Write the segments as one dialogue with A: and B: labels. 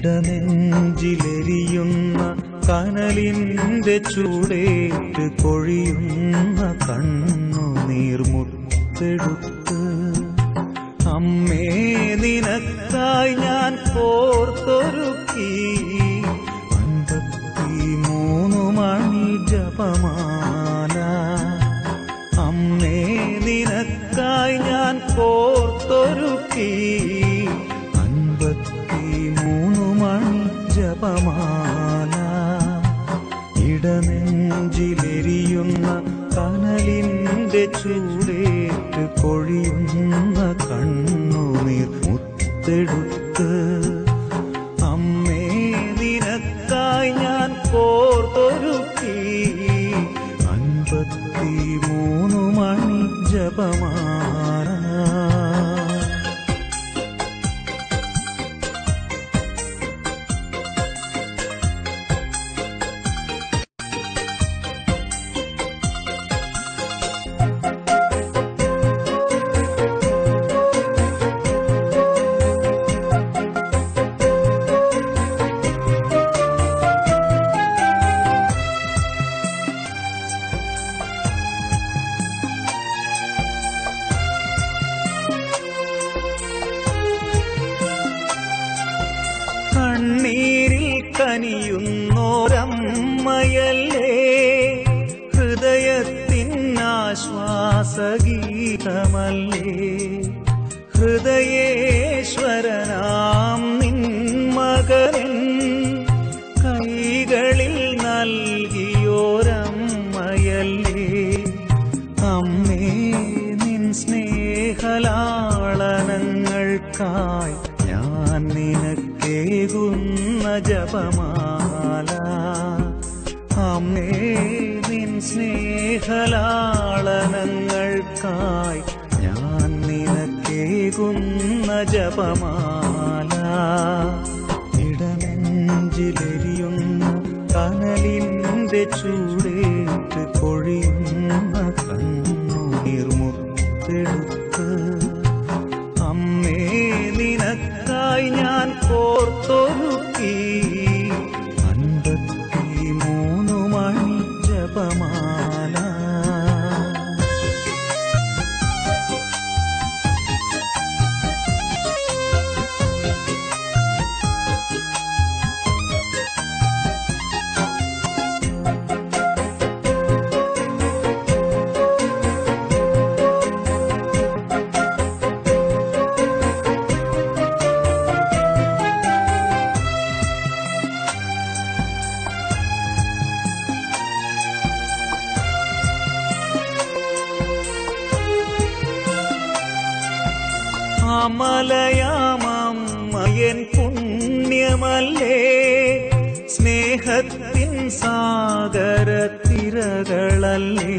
A: ഇടനെഞ്ചിലെരിയുന്ന കനലിന്റെ ചൂടേറ്റ് കൊഴിയുന്ന കണ്ണു നീർമുത്തെടുത്ത് അമ്മേ നിനക്കായി ഞാൻ കോർത്തൊരുക്കി അൻപത്തിമൂന്ന് മണി ജപമാല അമ്മേ നിനക്കായി ഞാൻ കോർത്തൊരുക്കി അൻപത്തിമൂന്ന് മണി ജപമാല ഇടനെഞ്ചിലെരിയുന്ന കനലിന്റെ ചൂടേറ്റ് കൊഴിയുന്ന കണ്ണുനീർ മുത്തെടുത്ത് അമ്മേ നിനക്കായി ഞാൻ കോർത്തൊരുക്കി അൻപത്തിമൂന്ന് മണി ജപമാല കണ്ണീരിൽ കനിയുന്നോരമ്മയല്ലേ ഹൃദയത്തിൻ ആശ്വാസഗീതമല്ലേ ഹൃദയേശ്വരനാം നിൻ മകനൻ കൈകളിൽ നൽകിയോരമ്മയല്ലേ അമ്മേ നിൻ സ്നേഹലാളനങ്ങൾക്കായി ഞാൻ നിനക്കേകുന്ന ജപമാല അമ്മേ നിൻ സ്നേഹലാളനങ്ങൾക്കായി ഞാൻ നിനക്കേകുന്ന ജപമാല ഇടനെഞ്ചിലെരിയുന്ന കനലിന്റെ ചൂടേറ്റ് കൊഴിയുന്ന കണ്ണുനീർ മുത്തെടുത്ത് അമ്മേ നിനക്കായി ഞാൻ കോർത്തൊരുക്കി അൻപത്തിമൂന്ന് മണി ജപമാല അമലയാമമ്മയൻ പുണ്യമല്ലേ സ്നേഹത്തിൻ സാഗരത്തിരകളല്ലേ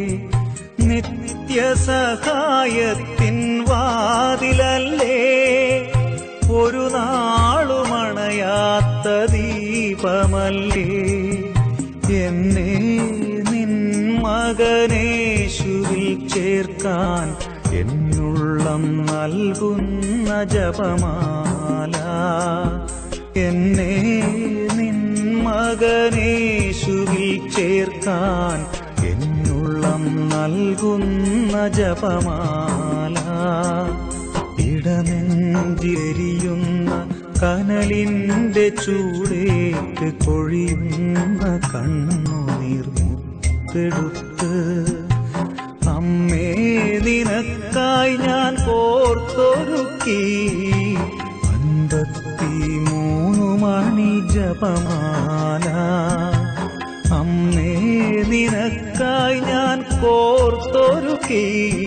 A: നിത്യസഹായത്തിൻ വാതിലല്ലേ ഒരു നാളുമണയാത്ത ദീപമല്ലേ എന്നെ നിൻ മകനേശുവിൽ ചേർക്കാൻ എന്നുള്ളം നൽകുന്ന ജപമാല എന്നെ നിൻ മകനേശുവിൽ ചേർക്കാൻ എന്നുള്ളം നൽകുന്ന ജപമാല ഇടനെഞ്ചിരിയുന്ന കനലിന്റെ ചൂടേറ്റ് കൊഴിയുന്ന കണ്ണുനീർ മുത്തെടുത്ത് അമ്മേ നിനക്കായി ഞാൻ കോർത്തൊരുക്കി അൻപത്തിമൂന്ന് മണി ജപമാല അമ്മേ നിനക്കായി ഞാൻ കോർത്തൊരുക്കി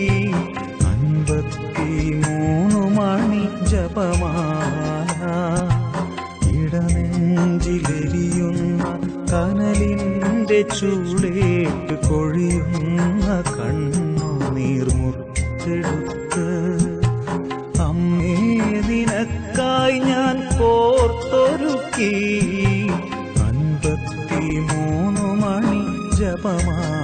A: അൻപത്തിമൂന്ന് മണി ജപമാല ഇടനെഞ്ചിലെരിയുന്ന കനലിന്റെ ചൂടേറ്റ് കൊഴിയുന്ന കണ്ണുനീർ മുത്തെടുത്ത് അമ്മേ നിനക്കായി ഞാൻ കോർത്തൊരുക്കി അൻപത്തിമൂന്ന് മണി ജപമാല